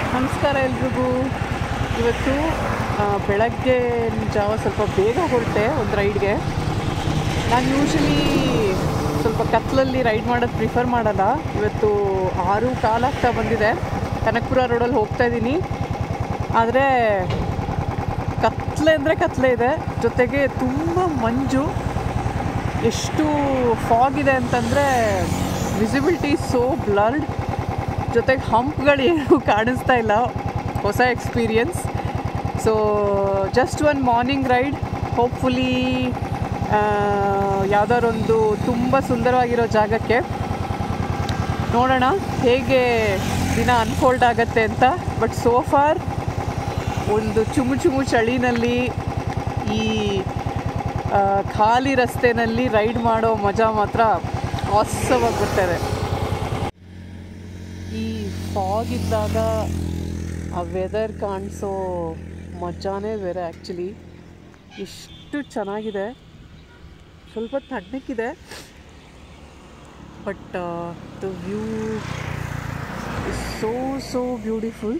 ನಮಸ್ಕಾರ ಎಲ್ರಿಗೂ ಇವತ್ತು ಆ, ಬೆಳಗ್ಗೆ ಜಾವ ಸ್ವಲ್ಪ ಬೇಗ ಹೊರಟೆ ಒಂದು ರೈಡ್ಗೆ ನಾನು ಯೂಶಲಿ ಸ್ವಲ್ಪ ಕತ್ಲಲ್ಲಿ ರೈಡ್ ಮಾಡೋದು ಪ್ರಿಫರ್ ಮಾಡಲ್ಲ ಇವತ್ತು ಆರು ಕಾಲಾಗ್ತಾ ಬಂದಿದೆ ಕನಕಪುರ ರೋಡಲ್ಲಿ ಹೋಗ್ತಾ ಇದ್ದೀನಿ ಆದರೆ ಕತ್ಲೆ ಅಂದರೆ ಕತ್ಲೆ ಇದೆ ಜೊತೆಗೆ ತುಂಬ ಮಂಜು ಎಷ್ಟು ಫಾಗ್ ಇದೆ ಅಂತಂದರೆ ವಿಸಿಬಿಲಿಟಿ ಸೋ ಬ್ಲರ್ಡ್ ಜೊತೆಗೆ ಹಂಪ್ಗಳೇನು ಕಾಣಿಸ್ತಾ ಇಲ್ಲ ಹೊಸ experience so just one morning ride hopefully ಯಾವುದಾರೊಂದು ತುಂಬ ಸುಂದರವಾಗಿರೋ ಜಾಗಕ್ಕೆ ನೋಡೋಣ ಹೇಗೆ ದಿನ ಅನ್ಫೋಲ್ಡ್ ಆಗುತ್ತೆ ಅಂತ ಬಟ್ ಸೋ ಫಾರ್ ಒಂದು ಚುಮು ಚುಮು ಚಳಿನಲ್ಲಿ ಈ ಆ, ಖಾಲಿ ರಸ್ತೆನಲ್ಲಿ ರೈಡ್ ಮಾಡೋ ಮಜಾ ಮಾತ್ರ ಆಸವಾಗಿ ಬರ್ತದೆ ಈ ಫಾಗ್ ಇದ್ದಾಗ ಆ ವೆದರ್ ಕಾಣಿಸೋ ಮಜಾನೇ ಬೇರೆ ಆ್ಯಕ್ಚುಲಿ ಎಷ್ಟು ಚೆನ್ನಾಗಿದೆ ಸ್ವಲ್ಪ ತಣ್ಣಕ್ಕಿದೆ but the view is so so beautiful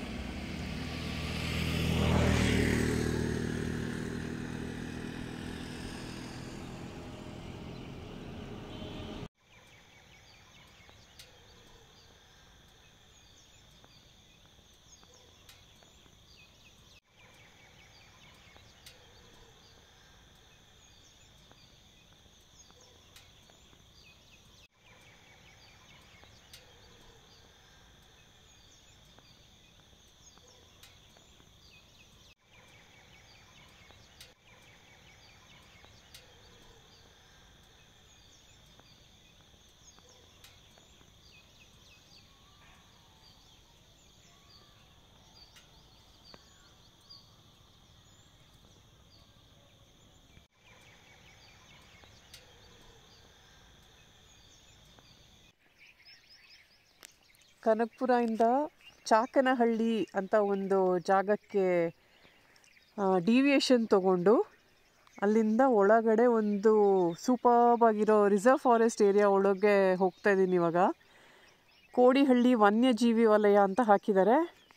ಕನಕಪುರದಿಂದ ಚಾಕನಹಳ್ಳಿ ಅಂತ ಒಂದು ಜಾಗಕ್ಕೆ ಡಿವಿಯೇಷನ್ ತಗೊಂಡು ಅಲ್ಲಿಂದ ಒಳಗಡೆ ಒಂದು ಸೂಪರ್ಬ್ ಆಗಿರೋ ರಿಸರ್ವ್ ಫಾರೆಸ್ಟ್ ಏರಿಯಾ ಒಳಗೆ ಹೋಗ್ತಾ ಇದ್ದೀನಿ ಇವಾಗ ಕೋಡಿಹಳ್ಳಿ ವನ್ಯಜೀವಿ ವಲಯ ಅಂತ ಹಾಕಿದ್ದಾರೆ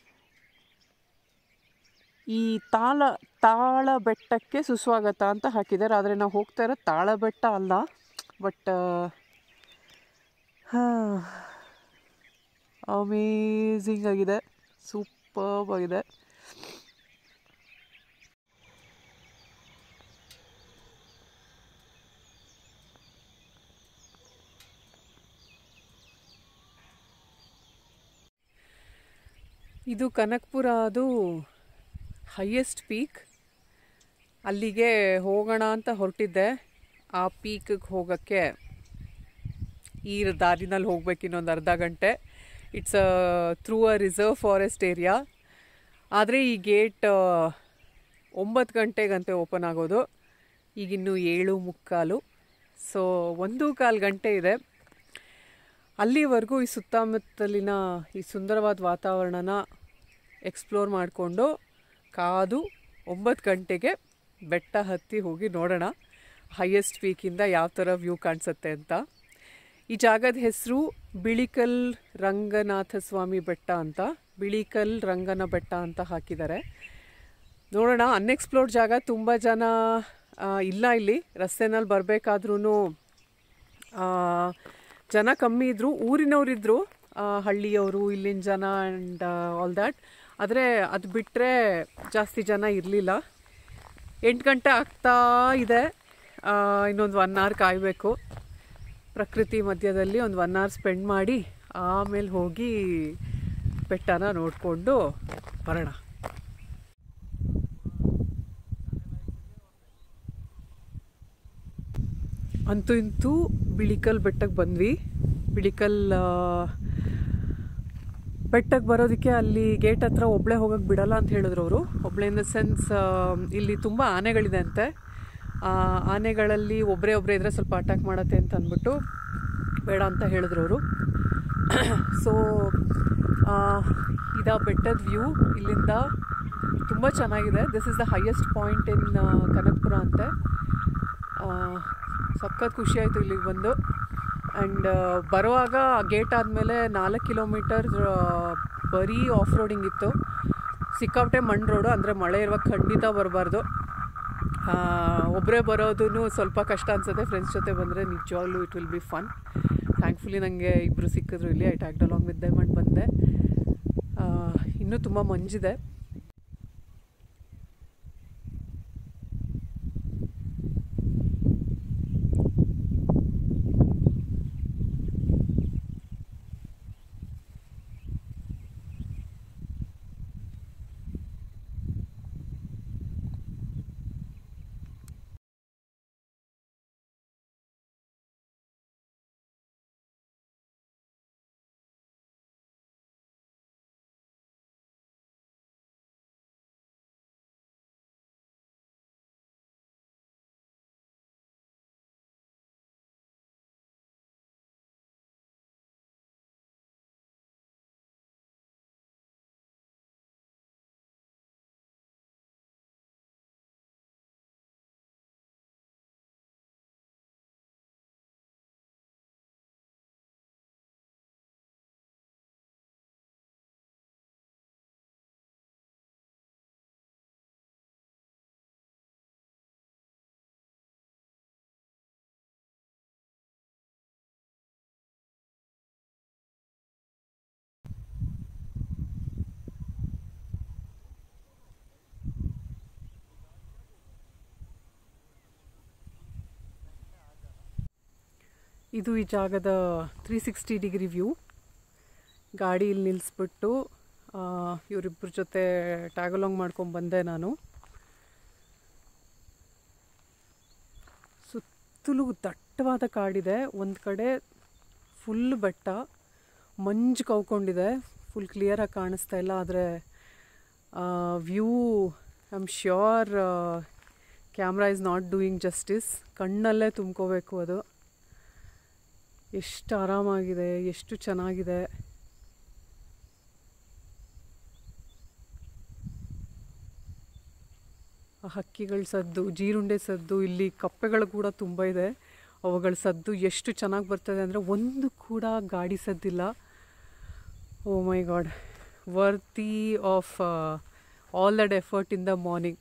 ಈ ತಾಳ ತಾಳ ಬೆಟ್ಟಕ್ಕೆ ಸುಸ್ವಾಗತ ಅಂತ ಹಾಕಿದ್ದಾರೆ ಆದರೆ ನಾವು ಹೋಗ್ತಾ ಇರೋ ತಾಳ ಬೆಟ್ಟ ಅಲ್ಲ ಬಟ್ ಅಮೇಝಿಂಗ್ ಆಗಿದೆ ಸೂಪರ್ಬ್ ಆಗಿದೆ ಇದು ಕನಕಪುರ ಅದು ಹೈಯೆಸ್ಟ್ ಪೀಕ್ ಅಲ್ಲಿಗೆ ಹೋಗೋಣ ಅಂತ ಹೊರಟಿದ್ದೆ ಆ ಪೀಕಿಗೆ ಹೋಗೋಕ್ಕೆ ಈ ದಾರಿನಲ್ಲಿ ಹೋಗ್ಬೇಕು ಇನ್ನೊಂದು ಅರ್ಧ ಗಂಟೆ it's through a reserve forest area ಆದರೆ ಈ ಗೇಟ್ ಒಂಬತ್ತು ಗಂಟೆಗಂತೆ ಓಪನ್ ಆಗೋದು ಈಗಿನ್ನು ಏಳು ಮುಕ್ಕಾಲು ಸೊ ಒಂದು ಕಾಲು ಗಂಟೆ ಇದೆ ಅಲ್ಲಿವರೆಗೂ ಈ ಸುತ್ತಮುತ್ತಲಿನ ಈ ಸುಂದರವಾದ ವಾತಾವರಣನ ಎಕ್ಸ್ಪ್ಲೋರ್ ಮಾಡಿಕೊಂಡು ಕಾದು ಒಂಬತ್ತು ಗಂಟೆಗೆ ಬೆಟ್ಟ ಹತ್ತಿ ಹೋಗಿ ನೋಡೋಣ ಹೈಯೆಸ್ಟ್ ಪೀಕಿಂದ ಯಾವ ಥರ ವ್ಯೂ ಕಾಣಿಸುತ್ತೆ ಅಂತ ಈ ಜಾಗದ ಹೆಸರು ಬಿಳಿಕಲ್ ರಂಗನಾಥ ಸ್ವಾಮಿ ಬೆಟ್ಟ ಅಂತ ಬಿಳಿಕಲ್ ರಂಗನ ಬೆಟ್ಟ ಅಂತ ಹಾಕಿದ್ದಾರೆ ನೋಡೋಣ ಅನ್ಎಕ್ಸ್ಪ್ಲೋರ್ಡ್ ಜಾಗ ತುಂಬ ಜನ ಆ, ಇಲ್ಲ ಇಲ್ಲಿ ರಸ್ತೆನಲ್ಲಿ ಬರಬೇಕಾದ್ರೂ ಜನ ಕಮ್ಮಿ ಇದ್ದರು ಊರಿನವರಿದ್ದರು ಹಳ್ಳಿಯವರು ಇಲ್ಲಿನ ಜನ ಆ್ಯಂಡ್ ಆಲ್ ದ್ಯಾಟ್ ಆದರೆ ಅದು ಬಿಟ್ಟರೆ ಜಾಸ್ತಿ ಜನ ಇರಲಿಲ್ಲ ಎಂಟು ಗಂಟೆ ಆಗ್ತಾ ಇದೆ ಇನ್ನೊಂದು ಒನ್ ಅವರ್ ಕಾಯಬೇಕು ಪ್ರಕೃತಿ ಮಧ್ಯದಲ್ಲಿ ಒಂದು ಒನ್ ಅವರ್ ಸ್ಪೆಂಡ್ ಮಾಡಿ ಆಮೇಲೆ ಹೋಗಿ ಬೆಟ್ಟನ ನೋಡಿಕೊಂಡು ಬರೋಣ ಅಂತೂ ಇಂತೂ ಬಿಳಿಕಲ್ ಬೆಟ್ಟಕ್ಕೆ ಬಂದ್ವಿ ಬಿಳಿಕಲ್ ಆ, ಬೆಟ್ಟಕ್ಕೆ ಬರೋದಕ್ಕೆ ಅಲ್ಲಿ ಗೇಟ್ ಹತ್ರ ಒಬ್ಳೆ ಹೋಗಕ್ಕೆ ಬಿಡಲ್ಲ ಅಂತ ಹೇಳಿದ್ರು ಅವರು ಒಬ್ಳೆ ಇನ್ ದ ಸೆನ್ಸ್ ಇಲ್ಲಿ ತುಂಬ ಆನೆಗಳಿದೆ ಅಂತೆ ಆ ಆನೆಗಳಲ್ಲಿ ಒಬ್ಬರೇ ಒಬ್ಬರೇ ಇದ್ರೆ ಸ್ವಲ್ಪ ಅಟ್ಯಾಕ್ ಮಾಡತ್ತೆ ಅಂತ ಅಂದ್ಬಿಟ್ಟು ಬೇಡ ಅಂತ ಹೇಳಿದ್ರು ಅವರು ಸೊ ಇದ ಬೆಟ್ಟದ ವ್ಯೂ ಇಲ್ಲಿಂದ ತುಂಬ ಚೆನ್ನಾಗಿದೆ this is the highest point in Kanakapura ಅಂತೆ ಸಖತ್ ಖುಷಿ ಆಯಿತು ಇಲ್ಲಿಗೆ ಬಂದು ಆ್ಯಂಡ್ ಬರುವಾಗ ಗೇಟ್ ಆದಮೇಲೆ ನಾಲ್ಕು ಕಿಲೋಮೀಟರ್ ಬರೀ ಆಫ್ ರೋಡಿಂಗ್ ಇತ್ತು ಸಿಕ್ಕಾಪಟ್ಟೆ ಮಣ್ಣು ರೋಡು ಅಂದರೆ ಮಳೆ ಇರುವಾಗ ಖಂಡಿತ ಬರಬಾರ್ದು ಒಬ್ಬರೇ ಬರೋದು ಸ್ವಲ್ಪ ಕಷ್ಟ ಅನ್ಸುತ್ತೆ ಫ್ರೆಂಡ್ಸ್ ಜೊತೆ ಬಂದರೆ ನಿಜವಾಗ್ಲೂ it will be fun thankfully ನನಗೆ ಇಬ್ಬರು ಸಿಕ್ಕಿದ್ರು ಇಲ್ಲಿ I tagged along with them and ಬಂದೆ ಆ, ಇನ್ನೂ ತುಂಬ ಮಂಜಿದೆ ಇದು ಈ ಜಾಗದ ತ್ರೀ ಸಿಕ್ಸ್ಟಿ ಡಿಗ್ರಿ ವ್ಯೂ ಗಾಡಿ ಇಲ್ಲಿ ನಿಲ್ಲಿಸ್ಬಿಟ್ಟು ಇವರಿಬ್ಬರ ಜೊತೆ ಟ್ಯಾಗಲಾಂಗ್ ಮಾಡ್ಕೊಂಡು ಬಂದೆ ನಾನು ಸುತ್ತಲೂ ದಟ್ಟವಾದ ಕಾಡಿದೆ ಒಂದು ಕಡೆ ಫುಲ್ ಬೆಟ್ಟ ಮಂಜು ಕವ್ಕೊಂಡಿದೆ ಫುಲ್ ಕ್ಲಿಯರಾಗಿ ಕಾಣಿಸ್ತಾ ಇಲ್ಲ ಆದರೆ view I am sure camera is not doing justice ಕಣ್ಣಲ್ಲೇ ತುಂಬ್ಕೋಬೇಕು ಅದು ಎಷ್ಟು ಆರಾಮಾಗಿದೆ ಎಷ್ಟು ಚೆನ್ನಾಗಿದೆ ಆ ಹಕ್ಕಿಗಳ ಸದ್ದು ಜೀರುಂಡೆ ಸದ್ದು ಇಲ್ಲಿ ಕಪ್ಪೆಗಳು ಕೂಡ ತುಂಬ ಇದೆ ಅವುಗಳ ಸದ್ದು ಎಷ್ಟು ಚೆನ್ನಾಗಿ ಬರ್ತದೆ ಅಂದರೆ ಒಂದು ಕೂಡ ಗಾಡಿ ಸದ್ದಿಲ್ಲ oh my god worthy of all that effort in the morning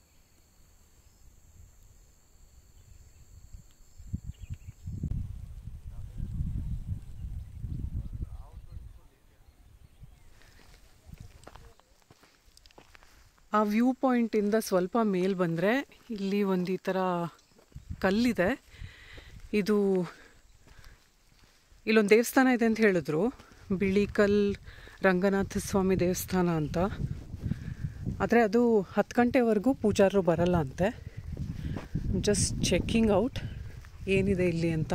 ಆ ವ್ಯೂ ಪಾಯಿಂಟಿಂದ ಸ್ವಲ್ಪ ಮೇಲ್ ಬಂದರೆ ಇಲ್ಲಿ ಒಂದು ಈ ಥರ ಕಲ್ಲಿದೆ ಇದು ಇಲ್ಲೊಂದು ದೇವಸ್ಥಾನ ಇದೆ ಅಂತ ಹೇಳಿದ್ರು ಬಿಳಿಕಲ್ ರಂಗನಾಥ ಸ್ವಾಮಿ ದೇವಸ್ಥಾನ ಅಂತ ಆದರೆ ಅದು ಹತ್ತು ಗಂಟೆವರೆಗೂ ಪೂಜಾರರು ಬರಲ್ಲ ಅಂತೆ ಜಸ್ಟ್ ಚೆಕ್ಕಿಂಗ್ ಔಟ್ ಏನಿದೆ ಇಲ್ಲಿ ಅಂತ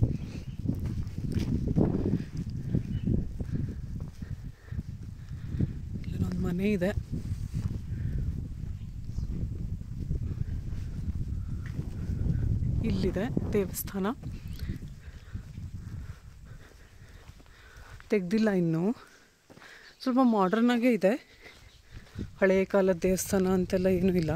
ಇಲ್ಲೊಂದು ಮನೆ ಇದೆ ಇಲ್ಲಿದೆ ದೇವಸ್ಥಾನ ತೆಗ್ದಿಲ್ಲ ಇನ್ನು ಸ್ವಲ್ಪ ಮಾಡ್ರನ್ನಾಗೇ ಇದೆ ಹಳೆಯ ಕಾಲದ ದೇವಸ್ಥಾನ ಅಂತೆಲ್ಲ ಏನೂ ಇಲ್ಲ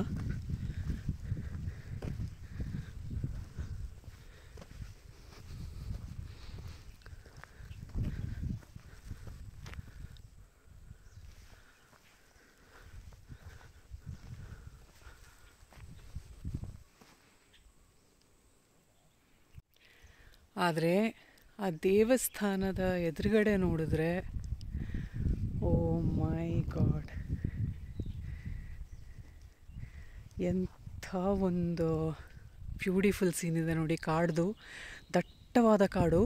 ಆದರೆ ಆ ದೇವಸ್ಥಾನದ ಎದುರುಗಡೆ ನೋಡಿದ್ರೆ ಓ ಮೈ ಗಾಡ್ ಎಂಥ ಒಂದು ಬ್ಯೂಟಿಫುಲ್ ಸೀನ್ ಇದೆ ನೋಡಿ ಕಾಡ್ದು ದಟ್ಟವಾದ ಕಾಡು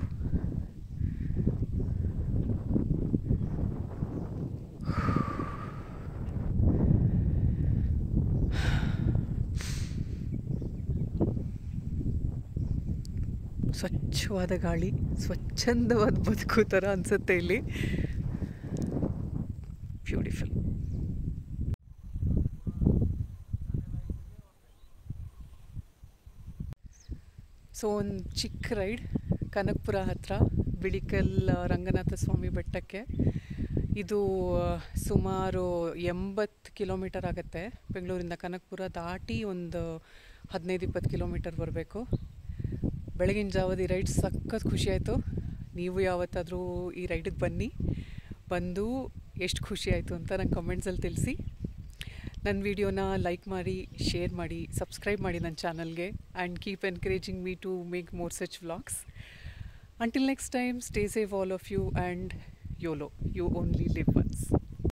ಸ್ವಚ್ಛವಾದ ಗಾಳಿ ಸ್ವಚ್ಛಂದವಾದ ಬದುಕು ಥರ ಅನಿಸುತ್ತೆ ಇಲ್ಲಿ ಬ್ಯೂಟಿಫುಲ್ ಸೊ ಒಂದು ಚಿಕ್ಕ ರೈಡ್ ಕನಕಪುರ ಹತ್ರ ಬಿಳಿಕಲ್ ರಂಗನಾಥ ಸ್ವಾಮಿ ಬೆಟ್ಟಕ್ಕೆ ಇದು ಸುಮಾರು ಎಂಬತ್ತು ಕಿಲೋಮೀಟರ್ ಆಗುತ್ತೆ ಬೆಂಗಳೂರಿಂದ ಕನಕಪುರ ದಾಟಿ ಒಂದು ಹದಿನೈದು ಇಪ್ಪತ್ತು ಕಿಲೋಮೀಟರ್ ಬರಬೇಕು ಬೆಳಗಿನ ಜಾವದ ಈ ರೈಡ್ ಸಖತ್ ಖುಷಿ ಆಯಿತು ನೀವು ಯಾವತ್ತಾದರೂ ಈ ರೈಡಿಗೆ ಬನ್ನಿ ಬಂದು ಎಷ್ಟು ಖುಷಿ ಆಯಿತು ಅಂತ ನಂಗೆ ಕಮೆಂಟ್ಸಲ್ಲಿ ತಿಳಿಸಿ ನನ್ನ ವಿಡಿಯೋನ ಲೈಕ್ ಮಾಡಿ ಶೇರ್ ಮಾಡಿ ಸಬ್ಸ್ಕ್ರೈಬ್ ಮಾಡಿ ನನ್ನ ಚಾನಲ್ಗೆ and keep encouraging me to make more such vlogs until next time stay safe all of you and YOLO you only live once